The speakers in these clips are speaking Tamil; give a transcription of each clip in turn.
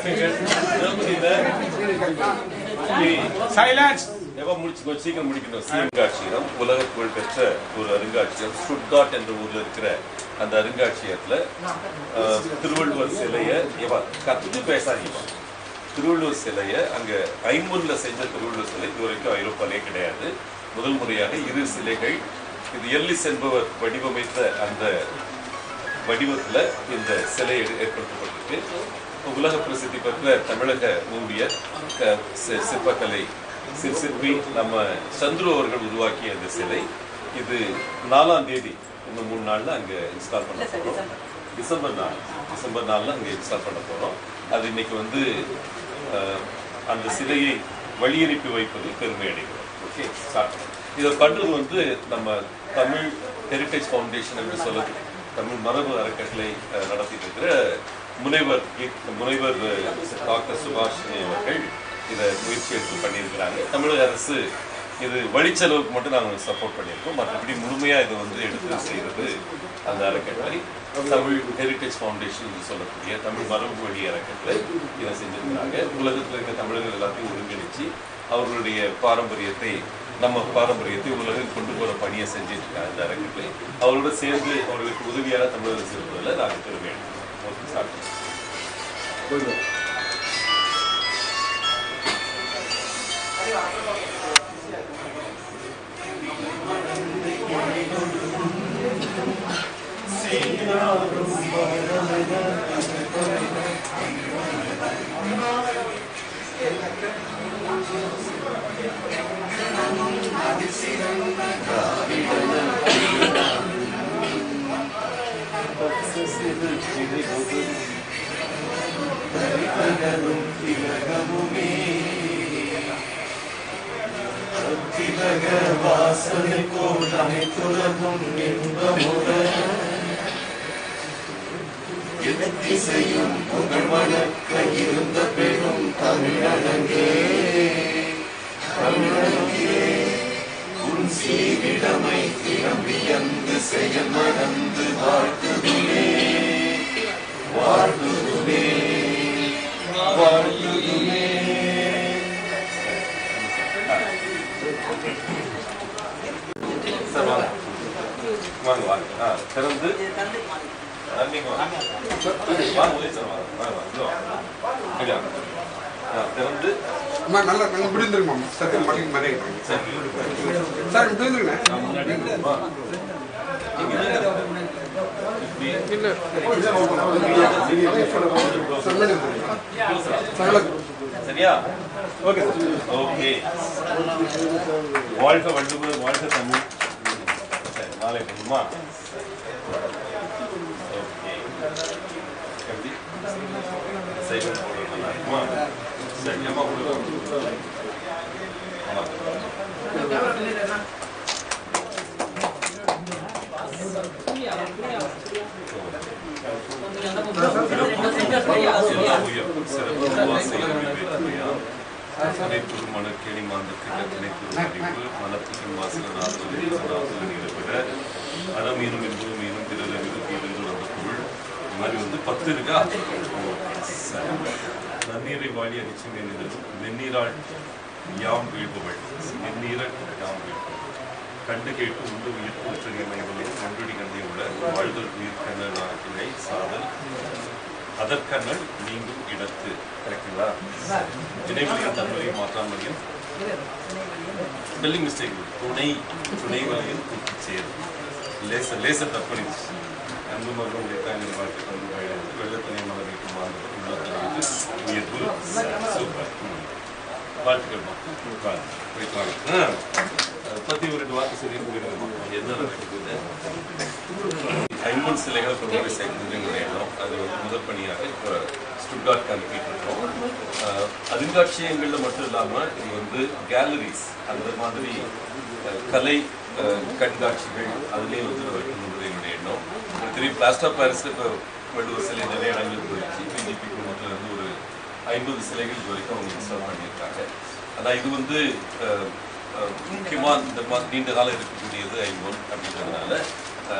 சைலன்ஸ் எப்ப முடிச்சு சீக்கிரம் முடிக்கணும் அருங்காட்சியகம் உலக புகழ்பெற்ற ஒரு அருங்காட்சியகம் ஸ்டுட்காட் என்ற ஊர்ல இருக்கிற அந்த அருங்காட்சியகத்துல அஹ், திருவள்ளுவர் சிலைய எவா கத்து பேசாதீங்க திருவள்ளுவர் சிலைய அங்க ஐம்பொன்ல செஞ்ச திருவள்ளுவர் சிலை இது வரைக்கும் ஐரோப்பாலே கிடையாது முதல் முறையாக இரு சிலைகள் இது எல்லிஸ் என்பவர் வடிவமைத்த அந்த வடிவத்துல இந்த சிலை ஏ- ஏற்படுத்தப்பட்டிருக்கு உலக பிரசித்தி பெற்ற தமிழக ஓவியர் க- சி- சிற்பக்கலை சி- சிற்பி நம்ம சந்துரு அவர்கள் உருவாக்கிய இந்த சிலை இது நாலாம் தேதி இன்னும் மூணு நாள்ல அங்க இன்ஸ்டால் பண்ண போறோம் டிசம்பர் நாள் டிசம்பர் நாள்ல அங்க இன்ஸ்டால் பண்ண போறோம் அது இன்னைக்கு வந்து அஹ், அந்த சிலையை வழியனுப்பி வைப்பதில் பெருமை அடைகிறோம் ஓகே ஸ்டார்ட் இதை பண்றது வந்து நம்ம தமிழ் ஹெரிட்டேஜ் ஃபவுண்டேஷன் என்று சொல்லுது தமிழ் மரபு அறக்கட்டளை அஹ், நடத்திட்டு இருக்கிற முனைவர் இ- முனைவர் அஹ், டாக்டர் சுபாஷினி அவர்கள் இதை முயற்சி எடுத்து பண்ணியிருக்கிறாங்க தமிழக அரசு இது வழிச்செலவுக்கு மட்டும் நாங்கள் சப்போர்ட் பண்ணியிருக்கோம் மற்றபடி முழுமையா இதை வந்து எடுத்து செய்யறது அந்த அறக்கட்டளை தமிழ் ஹெரிட்டேஜ் ஃபவுண்டேஷன் என்று சொல்லக்கூடிய தமிழ் மரபு வழி அறக்கட்டளை இதை செஞ்சிருக்கிறாங்க உலகத்தில் இருக்க தமிழர்கள் எல்லாத்தையும் ஒருங்கிணைச்சு அவர்களுடைய பாரம்பரியத்தை நம்ம பாரம்பரியத்தை உலகில் கொண்டு போற பணியை செஞ்சுட்டு இருக்காங்க இந்த அறக்கட்டளை அவரோட சேர்ந்து அவர்களுக்கு உதவியாக தமிழக அரசு இருப்பதில் நாங்கள் பெருமை எடுக்கிறோம் ஓகே ஸ்டார்ட் சார் வாங்க வாங்க வாங்க ஆ திறந்து ஆ, நீங்க வாங்க வாங்க உதய சார் வாங்க வாங்க வாங்க இதோ வாங்க. இங்க வாங்க. ஆ, திறந்து அம்மா நல்லா நல்லா இப்படி இருந்துருமா சத்தியம் பண்ணி மாதிரி சரி சார் இப்படி இருந்துருங்க வா. இங்க இப்படி இல்லை சார் முன்னாடி வந்துருங்க. சகல சரியா ஓகே சார் ஓகே வாழ்க வள்ளுவர் வாழ்க தமிழ் சரி நாளை பண்ணுமா ஓகே எப்படி சைலண்ட் போடுறது நல்லா இருக்குமா சரி அம்மா கொடுங்க அம்மா. எல்லா உயிரும் சிறப்பு உருவாசையில் வெற்றியாம் அனைத்து மணக்கேணி மாந்தற்கு அனைத்து அறிவு மலத்துக்கு வாசல நாற்பது நாற்பது நிரப்பிட அறமீனும் என்பது மீனும் பிறர் அறிவு தீர்ந்து அந்த பொருள் இந்த மாதிரி வந்து பத்து இருக்கா ஓ, சரி. நன்னீரை வாழி அரிச்சு மேனிதழும் வெந்நீரால் யாம் வீழ்பவள் வெந்நீரல் யாம் வீழ்பவள் கண்டு கேட்டு உண்டு உயிர் கூற்றறிய மைவலையும் கண்டுடி கண்டை உள்ள வாழ்தல் உயிர் கண்ணல் நாட்டினை சாதல் அதற்கண்ணல் நீங்கும் இடத்து கரெக்டுங்களா வினைவலையும் தன்மையும் மாற்றாமலையும் ஸ்பெல்லிங் மிஸ்டேக் துணை துணை வலையும் தூக்கி சேரும் லேசர் லேசர் தப்பணிச்சு அன்பு மகன் உடைத்தாங்க வாழ்க்கை தந்து வயது வெள்ளத்தனை மலரிட்டு வாழ்ந்தது உள்ளத்தனை உயர்வு சூப்பர் ம். வாழ்த்துக்கள்மா வாங்க போயிட்டு வாங்க ஆ. அதை பத்தி ஒரு ரெண்டு வார்த்தை சொல்லி போயிருங்கம்மா என்ன நடக்குது ஐம்பது சிலைகளை கொண்டு போய் சேர்க்கிறது எங்களுடைய எண்ணம் அது வந்து முதல் பணியாக இப்போ ஸ்டுட்கார்ட் அனுப்பிட்டு இருக்கோம் அஹ், அருங்காட்சியகங்கள்ல மட்டும் இல்லாம இது வந்து கேலரிஸ் அந்த மாதிரி அஹ், கலை அஹ், கண்காட்சிகள் அதுலேயும் வந்து வைக்கணுன்றது என்னுடைய எண்ணம் உங்களுக்கு தெரியும் பிளாஸ்டர் பாரிஸ்ல இப்போ வள்ளுவர் சிலை நிறைய இடங்களுக்கு போயிடுச்சு பிஜேபி குடும்பத்துல இருந்து ஒரு ஐம்பது சிலைகள் இது வரைக்கும் அவங்க இன்ஸ்டால் பண்ணியிருக்காங்க ஆனால் இது வந்து அஹ், அஹ், முக்கியமா இந்த மாதிரி நீண்ட காலம் இருக்கக்கூடியது ஐம்பொன் அப்படின்றதுனால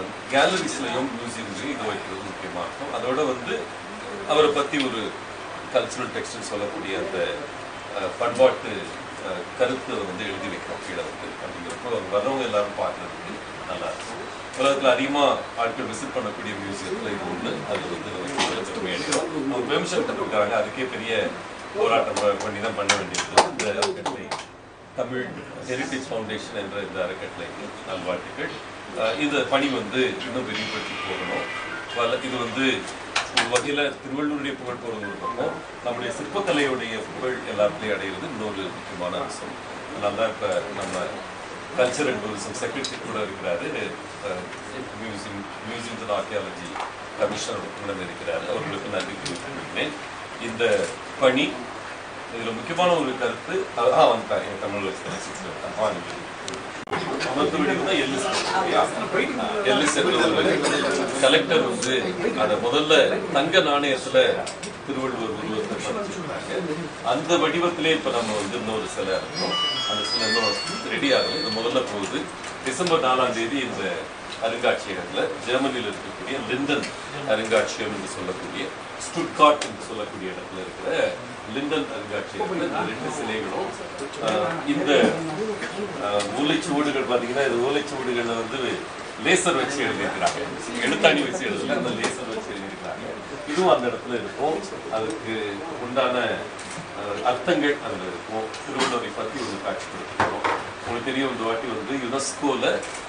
கேலரிஸ்லையும் மியூசியம்லையும் இது வைக்கிறது முக்கியமாக இருக்கும் அதோட வந்து அவரை பற்றி ஒரு கல்ச்சுரல் டெக்ஸ்ட்னு சொல்லக்கூடிய அந்த அஹ், பண்பாட்டு அஹ், கருத்தை வந்து எழுதி வைக்கிறோம் கீழே வந்து அப்படிங்கிறப்போ வர்றவங்க எல்லாரும் பார்க்கறதுக்கு நல்லா இருக்கும் உலகத்தில் அதிகமாக ஆட்கள் விசிட் பண்ணக்கூடிய மியூசியத்தில் இது ஒன்று அது வந்து உலக பெருமை அடையும் அவங்க பெர்மிஷன் கற்றுக்கிறாங்க அதுக்கே பெரிய போராட்டம் பண்ணி தான் பண்ண வேண்டியது இந்த அறக்கட்டளை தமிழ் ஹெரிட்டேஜ் ஃபவுண்டேஷன் என்ற இந்த அறக்கட்டளைக்கு நல்வாழ்த்துக்கள் அஹ் இந்த பணி வந்து இன்னும் விரிவுபடுத்தி போகணும் பல இது வந்து ஒரு வகையில் திருவள்ளூருடைய புகழ் போகிறது ஒரு பக்கம் நம்முடைய சிற்பக்கலையுடைய புகழ் எல்லாத்துலேயும் அடைகிறது இன்னொரு முக்கியமான அம்சம் அதனால தான் இப்போ நம்ம கல்ச்சர் அண்ட் டூரிசம் செக்ரட்டரி கூட இருக்கிறாரு museum museums and archaeology commissioner உடன் இருக்கிறார் அவர்களுக்கு நன்றி தெரிவித்துக் இந்த பணி இதுல முக்கியமான ஒரு கருத்து அது- ஆ வந்துட்டாங்க எங்க தமிழ் வாங்க கலெக்டர் வந்து அத முதல்ல தங்க நாணயத்துல திருவள்ளுவர் உருவத்தை பதிச்சிருக்காங்க அந்த வடிவத்திலே இப்ப நம்ம வந்து இன்னொரு சிலை இருக்கோம் அந்த சிலை இன்னும் ரெடி ஆகல இது முதல்ல போகுது டிசம்பர் நாலாம் தேதி இந்த அருங்காட்சியகத்துல ஜெர்மனியில் இருக்கக்கூடிய லிண்டன் அருங்காட்சியகம் என்று சொல்லக்கூடிய ஸ்டுட்காட் என்று சொல்லக்கூடிய இடத்துல இருக்கிற லிண்டன் அருங்காட்சியகத்துல இந்த ரெண்டு சிலைகளும் ஆஹ், இந்த ஆஹ், ஓலைச்சுவடுகள் பாத்தீங்கன்னா இது ஓலைச்சுவடுகள்ல வந்து லேசர் வச்சு எழுதியிருக்கிறாங்க எழுத்தாணி வச்சு எழுதல அந்த லேசர் வச்சு எழுதியிருக்கிறாங்க இதுவும் அந்த இடத்துல இருக்கும் அதுக்கு உண்டான ஆஹ், அர்த்தங்கள் அதுல இருக்கும் திருவள்ளுவரை பத்தி ஒரு காட்சிப்படுத்திக்கிறோம் உங்களுக்கு தெரியும் இந்த வாட்டி வந்து யுனெஸ்கோல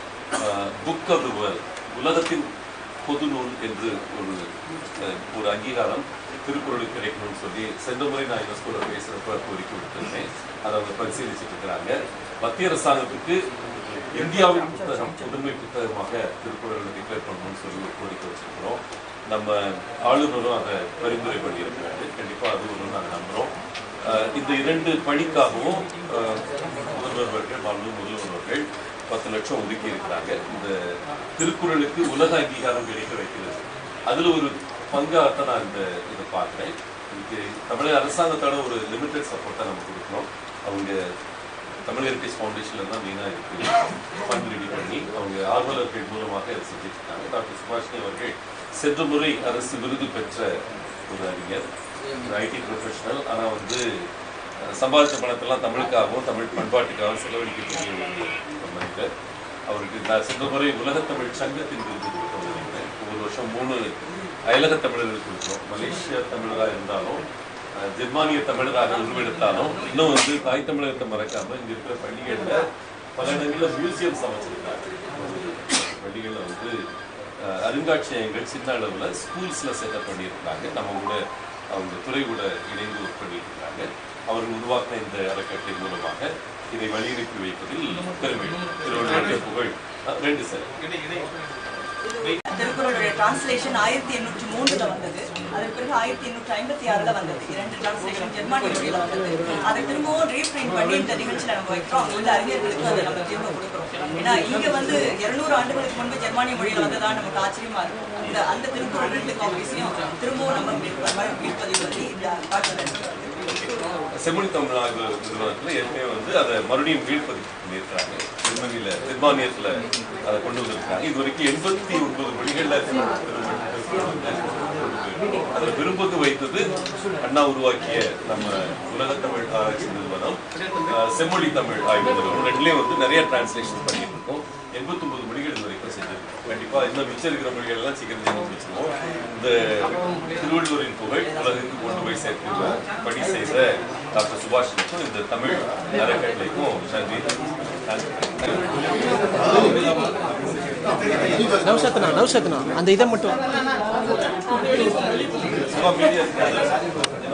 புக் ஆஃப் தி வேர்ல்ட் உலகத்தின் பொது நூல் என்று ஒரு அஹ், ஒரு அங்கீகாரம் திருக்குறளுக்கு கிடைக்கணும்னு சொல்லி சென்ற முறை நான் யுனெஸ்கோல பேசுறப்ப கோரிக்கை விட்டுருந்தேன் அதை அவங்க பரிசீலிச்சுட்டு இருக்கிறாங்க மத்திய அரசாங்கத்துக்கு இந்தியாவின் புத்தகம் முதன்மை புத்தகமாக திருக்குறளை டிக்ளேர் பண்ணணும்னு சொல்லி ஒரு கோரிக்கை வச்சிருக்கிறோம் நம்ம ஆளுநரும் அதை பரிந்துரை பண்ணியிருக்கிறாரு கண்டிப்பா அது ஒரு நாங்கள் நம்புறோம் அஹ், இந்த இரண்டு பணிக்காகவும் அஹ், முதல்வர் அவர்கள் மாண்பு முதல்வர் அவர்கள் பத்து லட்சம் ஒதுக்கி இருக்கிறாங்க இந்த திருக்குறளுக்கு உலக அங்கீகாரம் கிடைக்க வைக்கிறது அதுல ஒரு பங்காகத்தான் நான் இந்த இதை பார்க்குறேன் இதுக்கு தமிழக அரசாங்கத்தோட ஒரு லிமிடெட் சப்போர்ட்டை நம்ம கொடுக்கணும் அவங்க தமிழ் ஹெரிட்டேஜ் ஃபவுண்டேஷன்ல தான் மெயினாக இருக்கு ஃபண்ட் ரெடி பண்ணி அவங்க ஆர்வலர்கள் மூலமாக இதை செஞ்சுட்டு இருக்காங்க டாக்டர் சுபாஷினி அவர்கள் சென்ற முறை அரசு விருது பெற்ற ஒரு அறிஞர் ஐடி ப்ரொஃபஷனல் ஆனால் வந்து அஹ், சம்பாதிச்ச பணத்தெல்லாம் தமிழுக்காகவும் தமிழ் பண்பாட்டுக்காகவும் செலவழிக்கக்கூடிய ஒரு ஒரு மனிதர் அவருக்கு நான் சென்ற முறை உலகத்தமிழ் சங்கத்தின் விருது கொடுத்தோம் நினைக்கிறேன் ஒவ்வொரு வருஷம் மூணு அயலக தமிழர்கள் கொடுக்குறோம் மலேசியா தமிழராக இருந்தாலும் அஹ், ஜெர்மானிய தமிழராக உருவெடுத்தாலும் இன்னும் வந்து தாய் தமிழகத்தை மறக்காம இங்க இருக்கிற பள்ளிகள்ல பல இடங்கள்ல மியூசியம் அமைச்சிருக்காங்க பள்ளிகள்ல வந்து அஹ், அருங்காட்சியகங்கள் சின்ன அளவுல ஸ்கூல்ஸ்ல செட்டப் பண்ணியிருக்காங்க நம்ம கூட அவங்க துறை கூட இணைந்து ஒர்க் பண்ணிட்டு இருக்காங்க அவர்கள் உருவாக்கின இந்த அறக்கட்டளை மூலமாக இதை வழியனுப்பி வைப்பதில் பெருமை திருவள்ளுவருடைய புகழ் அஹ், ரெண்டு சார் திருக்குறளுடைய டிரான்ஸ்லேஷன் ஆயிரத்தி எண்ணூற்றி மூணுல வந்தது அதற்கு பிறகு ஆயிரத்தி எண்ணூற்றி ஐம்பத்தி ஆறுல வந்தது இரண்டு டிரான்ஸ்லேஷன் ஜெர்மானிய மொழியில வந்தது அதை திரும்பவும் ரீப்ரிண்ட் பண்ணி இந்த நிகழ்ச்சியில நம்ம வைக்கிறோம் அங்க உள்ள அறிஞர்களுக்கு அதை நம்ம திரும்ப கொடுக்குறோம் ஏன்னா இங்க வந்து இருநூறு ஆண்டுகளுக்கு முன்பு ஜெர்மானிய மொழியில வந்ததா நமக்கு ஆச்சரியமா இருக்கும் இந்த அந்த திருக்குறள் ரெண்டு காப்பீஸையும் திரும்பவும் நம்ம மீட்ப- மீட்பதில் வந்து இந்த காட்சியில் செம்மொழி தமிழ் ஆய்வு நிறுவனத்தில் ஏற்கனவே வந்து அதை மறுபடியும் மீள்பதிப்பு பண்ணியிருக்காங்க ஜெர்மனியில் ஜெர்மானியத்தில் அதை கொண்டு வந்திருக்காங்க இது வரைக்கும் எண்பத்தி ஒன்பது மொழிகளில் அதில் விரும்புக்கு வைத்தது அண்ணா உருவாக்கிய நம்ம உலகத்தமிழ் ஆராய்ச்சி நிறுவனம் அஹ், செம்மொழி தமிழ் ஆய்வு நிறுவனம் ரெண்டுலேயும் வந்து நிறைய டிரான்ஸ்லேஷன் பண்ணிட்டு இருக்கோம் எண்பத்தொன்பது மொழிகள் இது வரைக்கும் செஞ்சிருக்கோம் கண்டிப்பா இன்னும் மிச்சம் இருக்கிற மொழிகள் எல்லாம் சீக்கிரம் செஞ்சு முடிச்சிருவோம் இந்த திருவள்ளுவரின் புகழ் உலகுக்கு கொண்டு போய் சேர்த்து பணி செய்த டாக்டர் சுபாஷிற்கும் இந்த தமிழ் அறக்கட்டளைக்கும் நன்றி நவசத்னா நவசத்னா அந்த இதை மட்டும் சுபா மீடியா